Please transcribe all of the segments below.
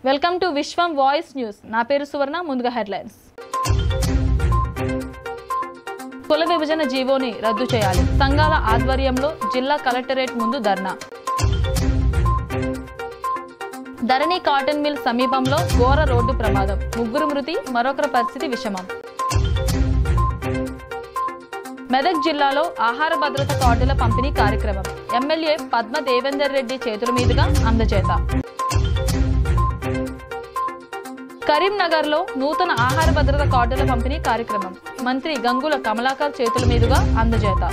Welcome to Viswam voice news నా పేరు సువర్ణ ముందుగా హెడ్లైన్స్ కుల విభజన జీవోని రద్దు చేయాలి సంఘాల ఆధ్వర్యంలో జిల్లా కలెక్టరేట్ ముందు ధర్నా ధరణి కాటన్ మిల్ సమీపంలో ఘోర రోడ్డు ప్రమాదం ముగ్గురు మృతి మరొకరి పరిస్థితి విషమం మెదక్ జిల్లాలో ఆహార భద్రత కార్డుల పంపిణీ కార్యక్రమం ఎమ్మెల్యే పద్మ దేవేందర్ రెడ్డి చేతుల మీదుగా అందజేత కరీంనగర్లో నూతన ఆహార భద్రత కార్డుల పంపిణీ కార్యక్రమం మంత్రి గంగుల కమలాకర్ చేతుల మీదుగా అందజేత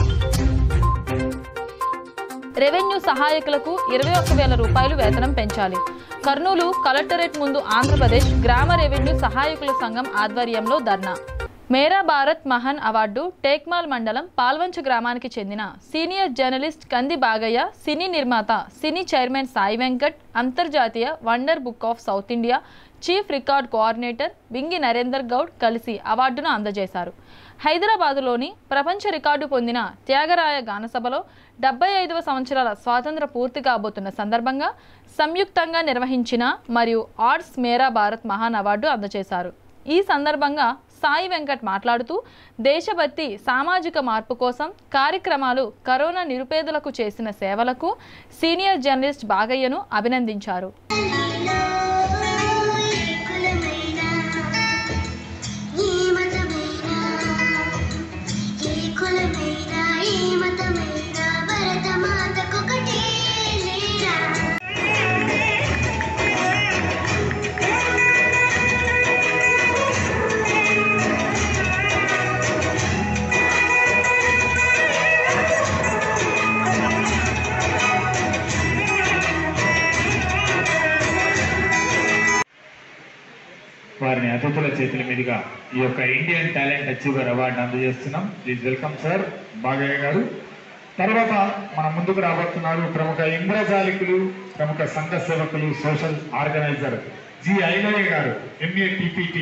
రెవెన్యూ సహాయకులకు ఇరవై ఒక్క వేల రూపాయలు వేతనం పెంచాలి కర్నూలు కలెక్టరేట్ ముందు ఆంధ్రప్రదేశ్ గ్రామ రెవెన్యూ సహాయకుల సంఘం ఆధ్వర్యంలో ధర్నా మేరా భారత్ మహన్ అవార్డు టేక్మాల్ మండలం పాల్వంచ గ్రామానికి చెందిన సీనియర్ జర్నలిస్ట్ కంది బాగయ్య సినీ నిర్మాత సినీ చైర్మన్ సాయి వెంకట్ అంతర్జాతీయ wonder book of south India chief record coordinator Bingi Narender Goud కలిసి అవార్డును అందజేశారు హైదరాబాదులోని ప్రపంచ రికార్డు పొందిన త్యాగరాయ గానసభలో డెబ్బై ఐదవ సంవత్సరాల స్వాతంత్ర పూర్తి కాబోతున్న సందర్భంగా సంయుక్తంగా నిర్వహించిన మరియు ఆర్ట్స్ మేరా భారత్ మహాన్ అవార్డు అందజేశారు ఈ సందర్భంగా సాయి వెంకట్ మాట్లాడుతూ దేశభక్తి సామాజిక మార్పు కోసం కార్యక్రమాలు కరోనా నిరుపేదలకు చేసిన సేవలకు సీనియర్ జర్నలిస్ట్ బాగయ్యను అభినందించారు వారిని అతిథుల చేతుల మీదుగా ఈ యొక్క ఇండియన్ టాలెంట్ అచీవర్ అవార్డు అందజేస్తున్నాం please welcome sir Bagayya garu తర్వాత మన ముందుకు రాబోతున్నారు ప్రముఖ ఇంద్రజాలికులు ప్రముఖ సంఘ సేవకులు సోషల్ ఆర్గనైజర్ జి ఐలయ్య గారు ఎంఏ టిపిటి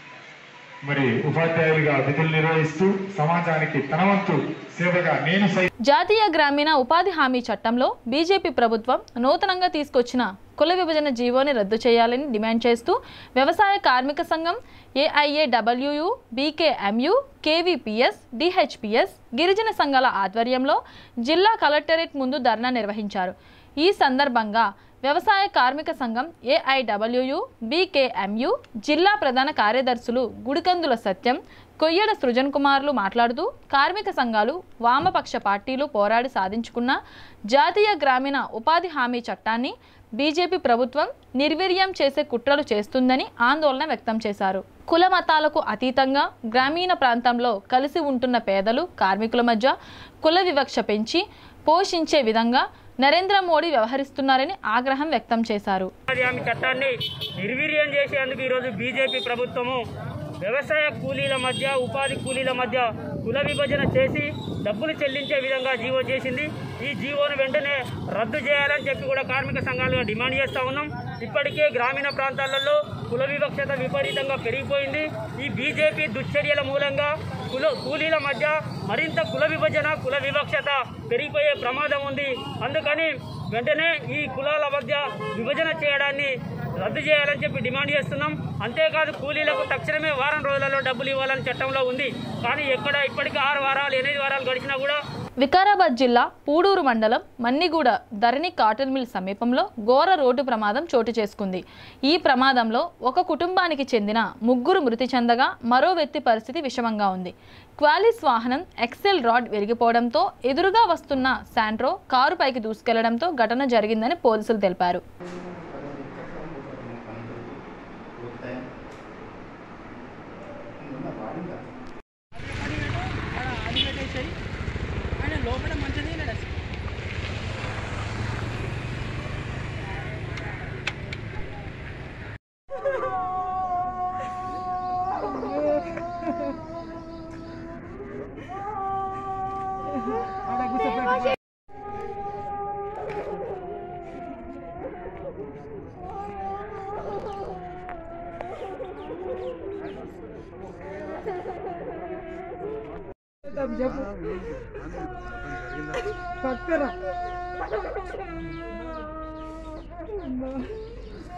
మరి ఉపాధ్యాయులుగా విధులు నిర్వహిస్తూ సమాజానికి తన వంతు సేవగా నేను సై జాతీయ గ్రామీణ ఉపాధి హామీ చట్టంలో బీజేపీ ప్రభుత్వం నూతనంగా తీసుకొచ్చిన కుల విభజన జీవోని రద్దు చేయాలని డిమాండ్ చేస్తూ వ్యవసాయ కార్మిక సంఘం ఏఐఏడబ్ల్యూయు బీకేఎంయు కేవీపీఎస్ డిహెచ్పిఎస్ గిరిజన సంఘాల ఆధ్వర్యంలో జిల్లా కలెక్టరేట్ ముందు ధర్నా నిర్వహించారు ఈ సందర్భంగా వ్యవసాయ కార్మిక సంఘం ఏఐడబ్ల్యూయు బీకేఎంయు జిల్లా ప్రధాన కార్యదర్శులు గుడికందుల సత్యం కొయ్యడ సృజన్ కుమార్లు మాట్లాడుతూ కార్మిక సంఘాలు వామపక్ష పార్టీలు పోరాడి సాధించుకున్న జాతీయ గ్రామీణ ఉపాధి హామీ చట్టాన్ని బీజేపీ ప్రభుత్వం నిర్వీర్యం చేసే కుట్రలు చేస్తుందని ఆందోళన వ్యక్తం చేశారు కుల మతాలకు అతీతంగా గ్రామీణ ప్రాంతంలో కలిసి ఉంటున్న పేదలు కార్మికుల మధ్య కుల వివక్ష పెంచి పోషించే విధంగా నరేంద్ర మోడీ వ్యవహరిస్తున్నారని ఆగ్రహం వ్యక్తం చేశారు ఉపాధి హామీ చట్టాన్ని నిర్వీర్యం చేసేందుకు ఈరోజు బీజేపీ ప్రభుత్వము వ్యవసాయ కూలీల మధ్య ఉపాధి కూలీల మధ్య కుల విభజన చేసి డబ్బులు చెల్లించే విధంగా జీవో చేసింది ఈ జీవోను వెంటనే రద్దు చేయాలని చెప్పి కూడా కార్మిక సంఘాలుగా డిమాండ్ చేస్తూ ఉన్నాం ఇప్పటికే గ్రామీణ ప్రాంతాలలో కుల వివక్షత విపరీతంగా పెరిగిపోయింది ఈ బీజేపీ దుశ్చర్యల మూలంగా కుల కూలీల మధ్య మరింత కుల విభజన కుల వివక్షత పెరిగిపోయే ప్రమాదం ఉంది అందుకని వెంటనే ఈ కులాల మధ్య విభజన చేయడాన్ని రద్దు చేయాలని చెప్పి డిమాండ్ చేస్తున్నాం అంతేకాదు కూలీలకు తక్షణమే వారం రోజులలో డబ్బులు ఇవ్వాలని చట్టంలో ఉంది కానీ ఎక్కడ ఇప్పటికీ ఆరు వారాలు ఎనిమిది వారాలు గడిచినా కూడా వికారాబాద్ జిల్లా పూడూరు మండలం మన్నిగూడ ధరణి కాటన్ మిల్ సమీపంలో ఘోర రోడ్డు ప్రమాదం చోటు చేసుకుంది ఈ ప్రమాదంలో ఒక కుటుంబానికి చెందిన ముగ్గురు మృతి చెందగా మరో వ్యక్తి పరిస్థితి విషమంగా ఉంది క్వాలిస్ వాహనం ఎక్సెల్ రాడ్ విరిగిపోవడంతో ఎదురుగా వస్తున్న శాంట్రో కారు పైకి దూసుకెళ్లడంతో ఘటన జరిగిందని పోలీసులు తెలిపారు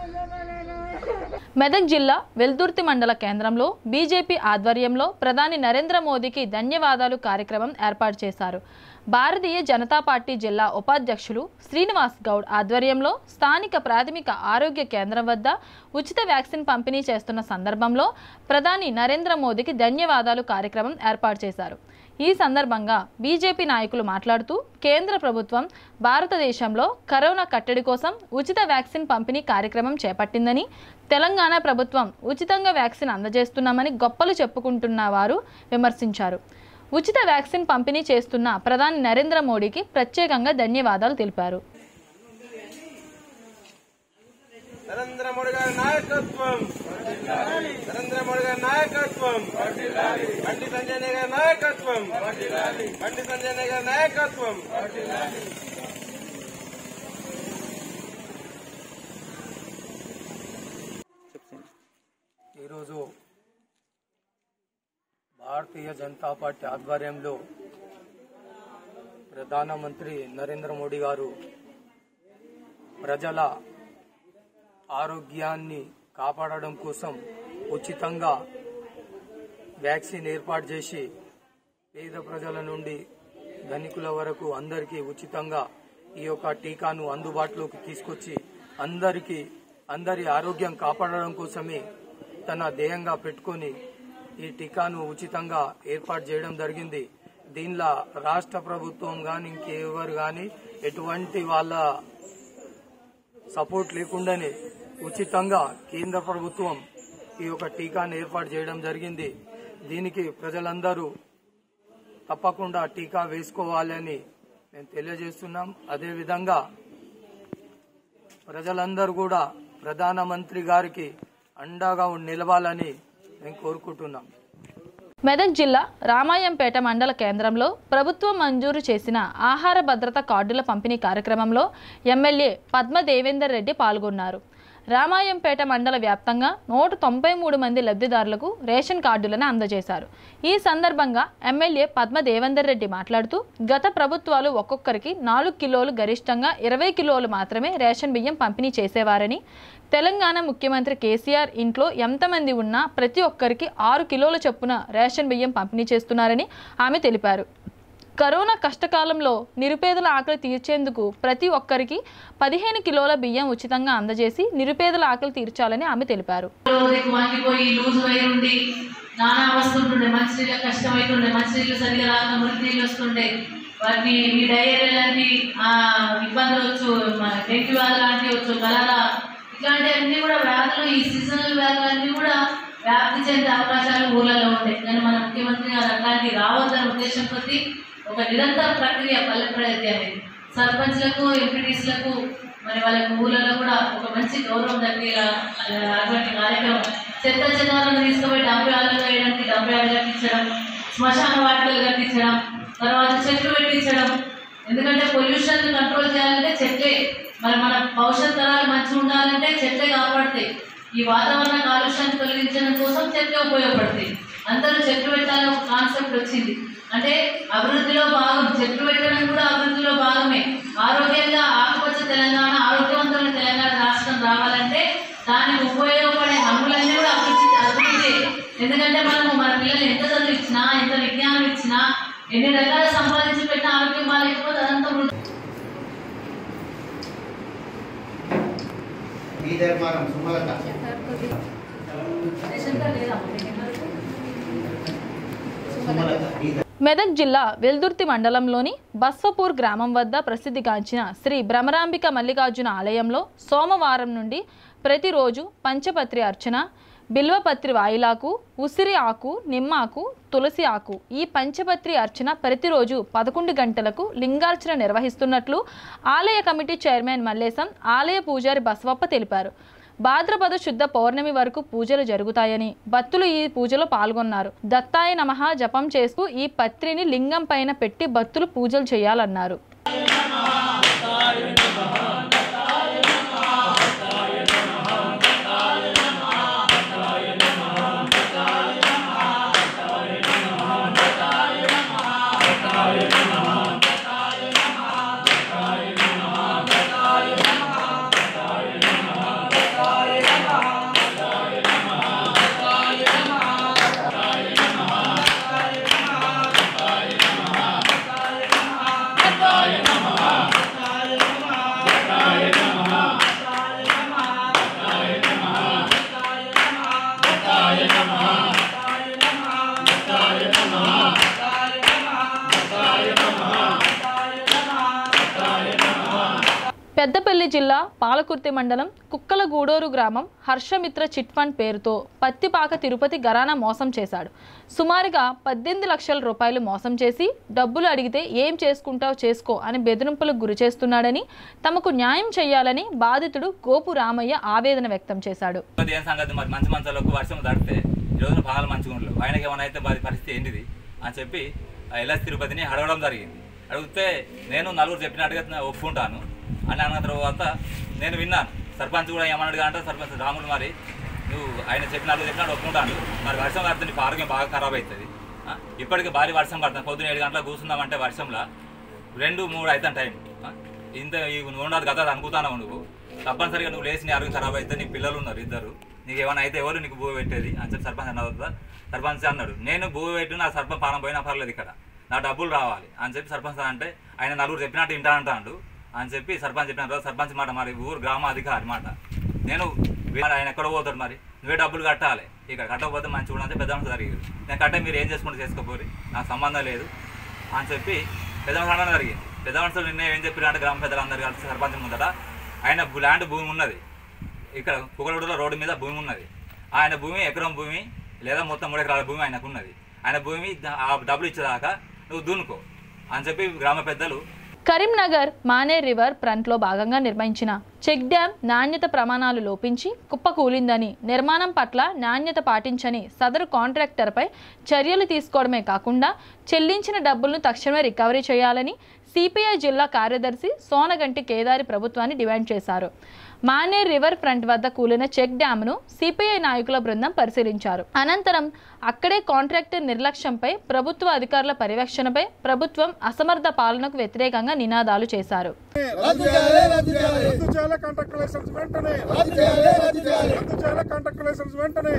మెదక్ జిల్లా వెల్దుర్తి మండల కేంద్రంలో బీజేపీ ఆధ్వర్యంలో ప్రధాని నరేంద్ర మోదీకి ధన్యవాదాలు కార్యక్రమం ఏర్పాటు చేశారు భారతీయ జనతా పార్టీ జిల్లా ఉపాధ్యక్షులు శ్రీనివాస్ గౌడ్ ఆధ్వర్యంలో స్థానిక ప్రాథమిక ఆరోగ్య కేంద్రం వద్ద ఉచిత వ్యాక్సిన్ పంపిణీ చేస్తున్న సందర్భంలో ప్రధాని నరేంద్ర మోదీకి ధన్యవాదాలు కార్యక్రమం ఏర్పాటు చేశారు ఈ సందర్భంగా బీజేపీ నాయకులు మాట్లాడుతూ కేంద్ర ప్రభుత్వం భారతదేశంలో కరోనా కట్టడి కోసం ఉచిత వ్యాక్సిన్ పంపిణీ కార్యక్రమం చేపట్టిందని తెలంగాణ ప్రభుత్వం ఉచితంగా వ్యాక్సిన్ అందజేస్తున్నామని గొప్పలు చెప్పుకుంటున్న వారు విమర్శించారు ఉచిత వ్యాక్సిన్ పంపిణీ చేస్తున్న ప్రధాని నరేంద్ర మోడీకి ప్రత్యేకంగా ధన్యవాదాలు తెలిపారు నరేంద్ర మోడీ గారి నాయకత్వం నరేంద్ర మోడీ గారి నాయకత్వం బండి సంజయ్ గారి నాయకత్వం బండి సంజయ్ గారి నాయకత్వం ఈరోజు భారతీయ జనతా పార్టీ ఆధ్వర్యంలో ప్రధానమంత్రి నరేంద్ర మోడీ గారు ప్రజల ఆరోగ్యాన్ని కాపాడడం కోసం ఉచితంగా వ్యాక్సిన్ ఏర్పాటు చేసి పేద ప్రజల నుండి ధనికుల వరకు అందరికీ ఉచితంగా ఈ యొక్క టీకాను అందుబాటులోకి తీసుకొచ్చి అందరికీ అందరి ఆరోగ్యం కాపాడడం కోసమే తన ధ్యేయంగా పెట్టుకొని ఈ టీకాను ఉచితంగా ఏర్పాటు చేయడం జరిగింది దీనిలో రాష్ట్ర ప్రభుత్వం గాని ఇంకెవరు గాని ఎటువంటి వాళ్ళ సపోర్ట్ లేకుండానే ఉచితంగా కేంద్ర ప్రభుత్వం ఈ యొక్క టీకాను ఏర్పాటు చేయడం జరిగింది దీనికి ప్రజలందరూ తప్పకుండా టీకా వేసుకోవాలని మేము తెలియజేస్తున్నాం అదేవిధంగా ప్రజలందరూ కూడా ప్రధానమంత్రి గారికి అండగా నిలవాలని మేము కోరుకుంటున్నాం మెదక్ జిల్లా రామాయంపేట మండల కేంద్రంలో ప్రభుత్వం మంజూరు చేసిన ఆహార భద్రత కార్డుల పంపిణీ కార్యక్రమంలో ఎమ్మెల్యే పద్మ దేవేందర్ రెడ్డి పాల్గొన్నారు రామాయంపేట మండల వ్యాప్తంగా నూట తొంభై మూడు మంది లబ్ధిదారులకు రేషన్ కార్డులను అందజేశారు ఈ సందర్భంగా ఎమ్మెల్యే పద్మ దేవేందర్ రెడ్డి మాట్లాడుతూ గత ప్రభుత్వాలు ఒక్కొక్కరికి నాలుగు కిలోలు గరిష్టంగా ఇరవై కిలోలు మాత్రమే రేషన్ బియ్యం పంపిణీ చేసేవారని తెలంగాణ ముఖ్యమంత్రి కేసీఆర్ ఇంట్లో ఎంతమంది ఉన్నా ప్రతి ఒక్కరికి ఆరు కిలోల చొప్పున రేషన్ బియ్యం పంపిణీ చేస్తున్నారని ఆమె తెలిపారు కరోనా కష్టకాలంలో నిరుపేదల ఆకలి తీర్చేందుకు ప్రతి ఒక్కరికి పదిహేను కిలోల బియ్యం ఉచితంగా అందజేసి నిరుపేదల ఆకలి తీర్చాలని ఆమె తెలిపారు రోజుకి వాకిపోయి లూజ్ అయి ఉండి నానా వస్తుంటుండే మంచినీళ్ళ కష్టమవుతుండే మంచినీళ్ళు సరిగా రాక మురికి నీళ్ళు వస్తుండే వాటిని ఈ డయేరియా లాంటి ఆ, ఇబ్బందులు వచ్చు మన డెంగ్యూ వ్యాధి లాంటివి వచ్చు కలరా ఇట్లాంటివన్నీ కూడా వ్యాధులు ఈ సీజనల్ వ్యాధులన్నీ కూడా వ్యాప్తి చెందే అవకాశాలు ఊర్లలో ఉంటాయి కానీ మన ముఖ్యమంత్రి గారు అట్లాంటివి రావద్దనే ఉద్దేశం కొద్దీ ఒక నిరంతర ప్రక్రియ పల్లె ప్రగతి అనేది సర్పంచ్లకు ఎంపీటీసీలకు మరి వాళ్ళకి ఊళ్ళలో కూడా ఒక మంచి గౌరవం దక్కేలా ఆ, అటువంటి కార్యక్రమం చెత్త చెదాలను తీసుకుపోయి డబ్బు యార్డులు వేయడానికి డబ్బు యార్డు కట్టించడం శ్మశాన వాటికలు కట్టించడం తర్వాత చెట్లు పెట్టించడం ఎందుకంటే పొల్యూషన్ కంట్రోల్ చేయాలంటే చెట్లే మరి మన భవిష్యత్ తరాలు మంచిగా ఉండాలంటే చెట్లే కాపాడతాయి ఈ వాతావరణ కాలుష్యాన్ని తొలగించడం కోసం చెట్లే ఉపయోగపడతాయి అందరూ చెట్లు పెట్టాలని ఒక కాన్సెప్ట్ వచ్చింది అంటే అభివృద్ధిలో భాగం చెట్లు పెట్టడం కూడా అభివృద్ధిలో భాగమే ఆరోగ్యంగా ఆకుపచ్చ తెలంగాణ ఆరోగ్యవంతమైన తెలంగాణ రాష్ట్రం రావాలంటే దానికి ఉపయోగపడే హంగులన్నీ కూడా అభివృద్ధి అభివృద్ధి ఎందుకంటే మనము మన పిల్లలు ఎంత చదువు ఇచ్చినా ఎంత విజ్ఞానం ఇచ్చినా ఎన్ని రకాల సంపాదించి పెట్టిన ఆరోగ్యం బాగాలేకపోతే అదంతా వృద్ధి బీదర్మారం సుమలత సుమలత బీదర్ మెదక్ జిల్లా వెల్దుర్తి మండలంలోని బస్వపూర్ గ్రామం వద్ద ప్రసిద్ధిగాంచిన శ్రీ భ్రమరాంబిక మల్లికార్జున ఆలయంలో సోమవారం నుండి ప్రతిరోజు పంచపత్రి అర్చన బిల్వపత్రి వాయిలాకు ఉసిరి ఆకు నిమ్మాకు తులసి ఆకు ఈ పంచపత్రి అర్చన ప్రతిరోజు పదకొండు గంటలకు లింగార్చన నిర్వహిస్తున్నట్లు ఆలయ కమిటీ చైర్మన్ మల్లేశం ఆలయ పూజారి బసవప్ప తెలిపారు భాద్రపద శుద్ధ పౌర్ణమి వరకు పూజలు జరుగుతాయని భక్తులు ఈ పూజలో పాల్గొన్నారు దత్తాయ నమః జపం చేస్తూ ఈ పత్రిని లింగం పైన పెట్టి భక్తులు పూజలు చేయాలన్నారు జిల్లా పాలకుర్తి మండలం కుక్కల గూడూరు గ్రామం హర్షమిత్ర చిట్ ఫండ్ పేరుతో పత్తిపాక తిరుపతి గరానా మోసం చేశాడు సుమారుగా పద్దెనిమిది లక్షల రూపాయలు మోసం చేసి డబ్బులు అడిగితే ఏం చేసుకుంటావు చేసుకో అని బెదిరింపులకు గురి చేస్తున్నాడని తమకు న్యాయం చేయాలని బాధితుడు గోపు రామయ్య ఆవేదన వ్యక్తం చేశాడు అది ఏం సంగతి మరి మంచి మంచాలకు వర్షం తడితే ఈ రోజున పాలు మంచిగా ఉండరు ఆయనకి ఏమైనా అయితే వారి పరిస్థితి ఏంటిది అని చెప్పి ఆ ఎల్ఎస్ తిరుపతిని అడగడం జరిగింది అడిగితే నేను నలుగురు చెప్పినట్టుగా నేను ఒప్పుకుంటాను అని అన్న తర్వాత నేను విన్నాను సర్పంచ్ కూడా ఏమన్నాడు అంటే సర్పంచ్ రాములు మరి నువ్వు ఆయన చెప్పిన నలుగురు చెప్పినట్టు ఒప్పుకుంటాను మరి వర్షం పడితే నీకు ఆరోగ్యం బాగా ఖరాబ్ అవుతుంది ఆ, ఇప్పటికి భారీ వర్షం పడుతుంది పొద్దున్న ఏడు గంటలకు కూర్చుందామంటే వర్షంలో రెండు మూడు అవుతాను టైం ఆ? ఇంత ఈ నువ్వు ఉండదు కదా అనుకుంటున్నావు నువ్వు తప్పనిసరిగా నువ్వు లేచి నీ ఆరోగ్యం ఖరాబ్ అయితే నీ పిల్లలు ఉన్నారు ఇద్దరు నీకు ఏమైనా అయితే ఎవరు నీకు భూ పెట్టేది అని చెప్పి సర్పంచ్ అన్న తర్వాత సర్పంచ్ అన్నాడు నేను భూ పెట్టి నా సర్పంచ్ పాలన పోయినా పర్లేదు ఇక్కడ నా డబ్బులు రావాలి అని చెప్పి సర్పంచ్ అంటే ఆయన నలుగురు చెప్పినట్టు వింటా అంటాడు అని చెప్పి సర్పంచ్ చెప్పిన తర్వాత సర్పంచ్ మాట మరి ఊరు గ్రామ అధికారి మాట నేను వీడు ఆయన ఎక్కడ పోతాడు మరి నువ్వే డబ్బులు కట్టాలి ఇక్కడ కట్టకపోతే మంచి చూడంటే పెద్ద మనిషి జరిగింది నేను కట్టే మీరు ఏం చేసుకుంటే చేసుకోపోరి నాకు సంబంధం లేదు అని చెప్పి పెద్ద మనిషి అనడం జరిగింది పెద్ద మనుషులు నిన్న ఏం చెప్పారంటే గ్రామ పెద్దలందరూ కలిసి సర్పంచ్ ముందట ఆయన భూ- ల్యాండ్ భూమి ఉన్నది ఇక్కడ కుకలగూడలో రోడ్డు మీద భూమి ఉన్నది ఆయన భూమి ఎకరం భూమి లేదా మొత్తం మూడు ఎకరాల భూమి ఆయనకు ఉన్నది ఆయన భూమి ద- ఆ డబ్బులు ఇచ్చేదాకా నువ్వు దున్నుకో అని చెప్పి గ్రామ పెద్దలు కరీంనగర్ మానే రివర్ ఫ్రంట్లో భాగంగా నిర్మించిన చెక్ డ్యాం నాణ్యత ప్రమాణాలు లోపించి కుప్పకూలిందని నిర్మాణం పట్ల నాణ్యత పాటించని సదరు కాంట్రాక్టర్పై చర్యలు తీసుకోవడమే కాకుండా చెల్లించిన డబ్బులను తక్షణమే రికవరీ చేయాలని సిపిఐ జిల్లా కార్యదర్శి సోనగంటి కేదారి ప్రభుత్వాన్ని డిమాండ్ చేశారు మానే రివర్ ఫ్రంట్ వద్ద కూలిన చెక్ డ్యామ్ను సిపిఐ నాయకుల బృందం పరిశీలించారు అనంతరం అక్కడే కాంట్రాక్టర్ నిర్లక్ష్యంపై ప్రభుత్వ అధికారుల పర్యవేక్షణపై ప్రభుత్వం అసమర్థ పాలనకు వ్యతిరేకంగా నినాదాలు చేశారు రద్దు చేయాలి కాంట్రాక్ట్ లైసెన్స్ వెంటనే రద్దు చేయాలి కాంట్రాక్ట్ లైసెన్స్ వెంటనే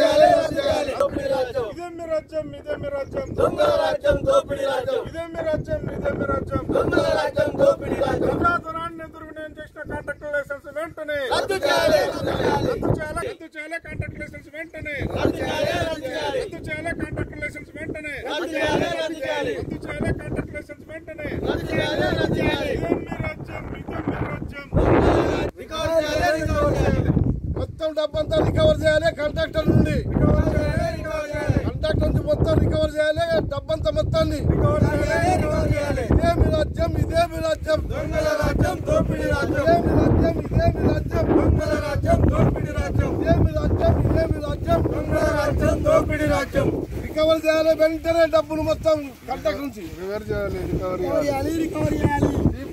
ఇదే మీ రాజ్యం ఇదే మీ రాజ్యం దొంగల రాజ్యం దోపిడీ రాజ్యం ఇదే మీ రాజ్యం ఇదే మీ రాజ్యం దొంగల రాజ్యం దోపిడీ రాజ్యం ప్రజాధనాన్ని దుర్వినియోగం చేసిన కాంట్రాక్ట్ లైసెన్స్ వెంటనే రద్దు చేయాలి రద్దు చేయాలి రద్దు చేయాలి కాంట్రాక్ట్ లైసెన్స్ వెంటనే రద్దు చేయాలి రద్దు చేయాలి కాంట్రాక్ట్ లైసెన్స్ వెంటనే రద్దు చేయాలి రద్దు చేయాలి రద్దు చేయాలి కాంట్రాక్ట్ లైసెన్స్ వెంటనే రద్దు చేయాలి రద్దు చేయాలి ఇదే మీ రాజ్యం ఇదే మీ రాజ్యం రికవర్ చేయాలి రికవర్ చేయాలి మొత్తం డబ్బంతా రికవర్ చేయాలి కాంట్రాక్టర్ నుండి కాంట్రాక్టర్ నుంచి మొత్తం రికవర్ చేయాలి డబ్బంతా మొత్తాన్ని ఇదే మీ రాజ్యం ఇదే మీ రాజ్యం దొంగల రాజ్యం దోపిడీ రాజ్యం ఇదే మీ రాజ్యం ఇదే మీ రాజ్యం దొంగల రాజ్యం దోపిడీ రాజ్యం ఇదే మీ రాజ్యం ఇదే మీ రాజ్యం దొంగల రాజ్యం దోపిడీ రాజ్యం రికవర్ చేయాలి వెంటనే డబ్బులు మొత్తం కాంట్రాక్టర్ నుంచి రికవర్ చేయాలి రికవర్ చేయాలి రికవర్ చేయాలి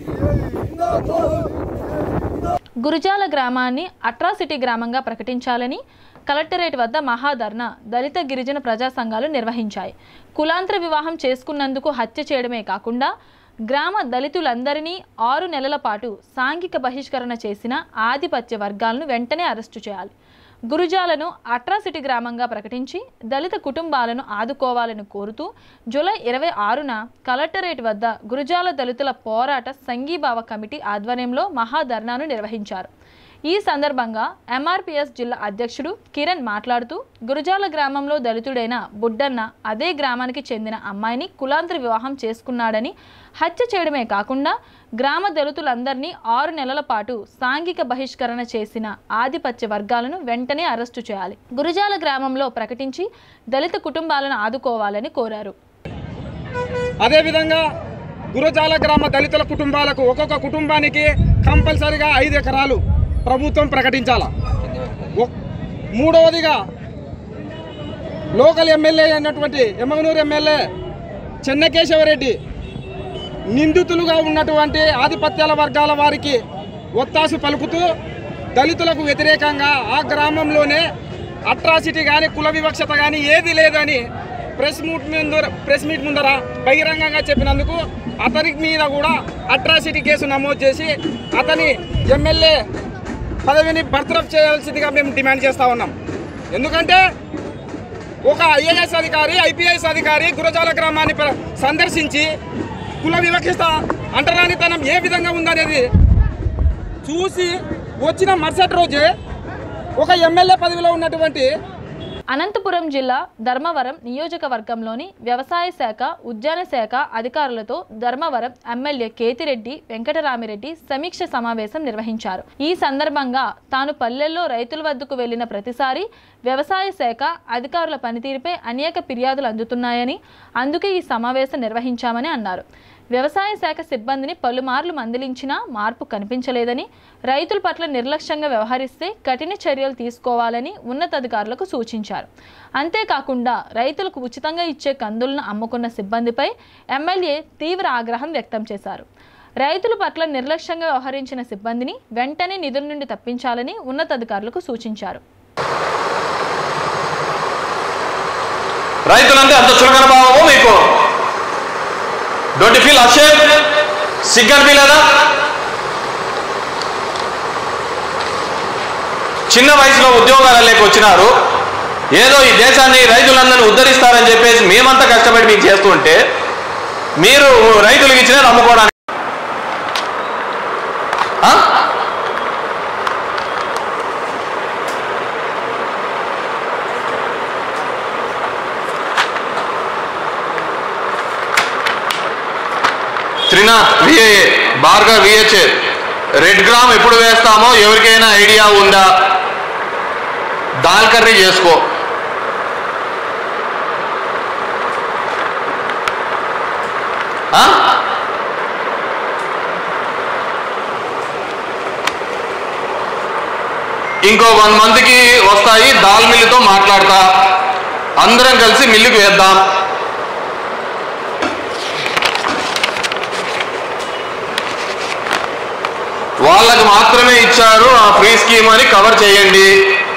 గురుజాల గ్రామాన్ని అట్రాసిటీ గ్రామంగా ప్రకటించాలని కలెక్టరేట్ వద్ద మహాధర్నా దళిత గిరిజన ప్రజా సంఘాలు నిర్వహించాయి కులాంతర వివాహం చేసుకున్నందుకు హత్య చేయడమే కాకుండా గ్రామ దళితులందరినీ ఆరు నెలల పాటు సాంఘిక బహిష్కరణ చేసిన ఆధిపత్య వర్గాలను వెంటనే అరెస్టు చేయాలి గురుజాలను అట్రాసిటీ గ్రామంగా ప్రకటించి దళిత కుటుంబాలను ఆదుకోవాలని కోరుతూ జూలై ఇరవై ఆరున కలెక్టరేట్ వద్ద గురుజాల దళితుల పోరాట సంఘీభావ కమిటీ ఆధ్వర్యంలో మహాధర్నాను నిర్వహించారు ఈ సందర్భంగా ఎంఆర్పిఎస్ జిల్లా అధ్యక్షుడు కిరణ్ మాట్లాడుతూ గురుజాల గ్రామంలో దళితుడైన బుడ్డన్న అదే గ్రామానికి చెందిన అమ్మాయిని కులాంతర వివాహం చేసుకున్నాడని హత్య చేయడమే కాకుండా గ్రామ దళితులందరినీ ఆరు నెలల పాటు సాంఘిక బహిష్కరణ చేసిన ఆధిపత్య వర్గాలను వెంటనే అరెస్టు చేయాలి గురుజాల గ్రామంలో ప్రకటించి దళిత కుటుంబాలను ఆదుకోవాలని కోరారు అదేవిధంగా గురజాల గ్రామ దళితుల కుటుంబాలకు ఒక్కొక్క కుటుంబానికి కంపల్సరిగా ఐదు ఎకరాలు ప్రభుత్వం ప్రకటించాల ఒ- మూడవదిగా లోకల్ ఎమ్మెల్యే అయినటువంటి ఎమ్మగనూరు ఎమ్మెల్యే చెన్నకేశవరెడ్డి నిందితులుగా ఉన్నటువంటి ఆధిపత్యాల వర్గాల వారికి ఒత్తాసు పలుకుతూ దళితులకు వ్యతిరేకంగా ఆ గ్రామంలోనే అట్రాసిటీ కానీ కుల వివక్షత కానీ ఏది లేదని ప్రెస్ మీట్ ముందర ప్రెస్ మీట్ ముందర బహిరంగంగా చెప్పినందుకు అతని మీద కూడా అట్రాసిటీ కేసు నమోదు చేసి అతని ఎమ్మెల్యే పదవిని బర్తరఫ్ చేయాల్సిందిగా మేము డిమాండ్ చేస్తూ ఉన్నాం ఎందుకంటే ఒక ఐఏఎస్ అధికారి ఐపీఎస్ అధికారి గురజాల గ్రామాన్ని ప్ర- సందర్శించి కుల వివక్షత అంటరానితనం ఏ విధంగా ఉందనేది చూసి వచ్చిన మరుసటి రోజే ఒక ఎమ్మెల్యే పదవిలో ఉన్నటువంటి అనంతపురం జిల్లా ధర్మవరం నియోజకవర్గంలోని వ్యవసాయ శాఖ ఉద్యాన శాఖ అధికారులతో ధర్మవరం ఎమ్మెల్యే కేతిరెడ్డి వెంకటరామిరెడ్డి సమీక్ష సమావేశం నిర్వహించారు ఈ సందర్భంగా తాను పల్లెల్లో రైతుల వద్దకు వెళ్లిన ప్రతిసారి వ్యవసాయ శాఖ అధికారుల పనితీరుపై అనేక ఫిర్యాదులు అందుతున్నాయని అందుకే ఈ సమావేశం నిర్వహించామని అన్నారు వ్యవసాయ శాఖ సిబ్బందిని పలుమార్లు మందలించినా మార్పు కనిపించలేదని రైతుల పట్ల నిర్లక్ష్యంగా వ్యవహరిస్తే కఠిన చర్యలు తీసుకోవాలని ఉన్నతాధికారులకు సూచించారు అంతేకాకుండా రైతులకు ఉచితంగా ఇచ్చే కందులను అమ్ముకున్న సిబ్బందిపై ఎమ్మెల్యే తీవ్ర ఆగ్రహం వ్యక్తం చేశారు రైతుల పట్ల నిర్లక్ష్యంగా వ్యవహరించిన సిబ్బందిని వెంటనే నిధుల నుండి తప్పించాలని ఉన్నతాధికారులకు సూచించారు రైతులంటే అంత చులకన భావము మీకు డోంట్ ఫీల్ అషేమ్ సిగ్గనిపించలేదా చిన్న వయసులో ఉద్యోగాలు లేక వచ్చినారు ఏదో ఈ దేశాన్ని రైతులందరినీ ఉద్ధరిస్తారని చెప్పేసి మేమంతా కష్టపడి మీకు చేస్తుంటే మీరు రైతులకు ఇచ్చినది అమ్ముకోవడానికి ఆ? త్రినాథ్ విఏఏ భార్గవ్ విహెచ్ఏ రెడ్ గ్రామ్ ఎప్పుడు వేస్తామో ఎవరికైనా ఐడియా ఉందా దాల్ కర్రీ చేసుకో ఆ? ఇంకో వన్ మంత్కి వస్తాయి దాల్ మిల్లుతో మాట్లాడతా అందరం కలిసి మిల్లుకి వేద్దాం వాళ్ళకి మాత్రమే ఇచ్చారు ఆ ఫ్రీ స్కీమ్ అని కవర్ చేయండి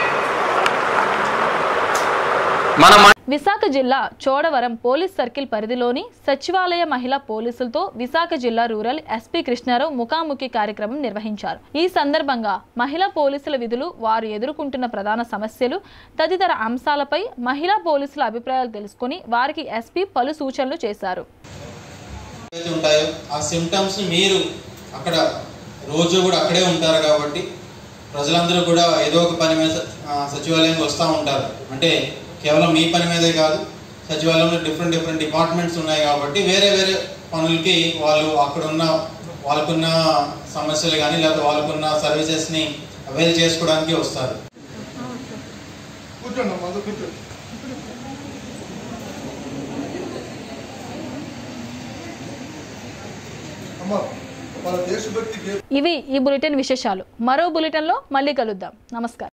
మన మ- విశాఖ జిల్లా చోడవరం పోలీస్ సర్కిల్ పరిధిలోని సచివాలయ మహిళా పోలీసులతో విశాఖ జిల్లా రూరల్ ఎస్పీ కృష్ణారావు ముఖాముఖి కార్యక్రమం నిర్వహించారు ఈ సందర్భంగా మహిళా పోలీసుల విధులు వారు ఎదుర్కొంటున్న ప్రధాన సమస్యలు తదితర అంశాలపై మహిళా పోలీసుల అభిప్రాయాలు తెలుసుకుని వారికి ఎస్పీ పలు సూచనలు చేశారు ఏవైతే ఉంటాయో ఆ సిమ్టమ్స్ మీరు అక్కడ రోజు కూడా అక్కడే ఉంటారు కాబట్టి ప్రజలందరూ కూడా ఏదో ఒక పని మీద ఆ, సచివాలయానికి వస్తూ ఉంటారు అంటే కేవలం మీ పని మీదే కాదు సచివాలయంలో డిఫరెంట్ డిఫరెంట్ డిపార్ట్మెంట్స్ ఉన్నాయి కాబట్టి వేరే వేరే పనులకి వాళ్ళు అక్కడ ఉన్న వాళ్ళకున్న సమస్యలు కానీ లేకపోతే వాళ్ళకున్న సర్వీసెస్ని అవైల్ చేసుకోవడానికి వస్తారు కూర్చోండి అమ్మా, అందరూ కూర్చోండి అమ్మా మన దేశభక్తి ఇవి ఈ బులెటిన్ విశేషాలు మరో బులెటిన్లో మళ్ళీ కలుద్దాం నమస్కారం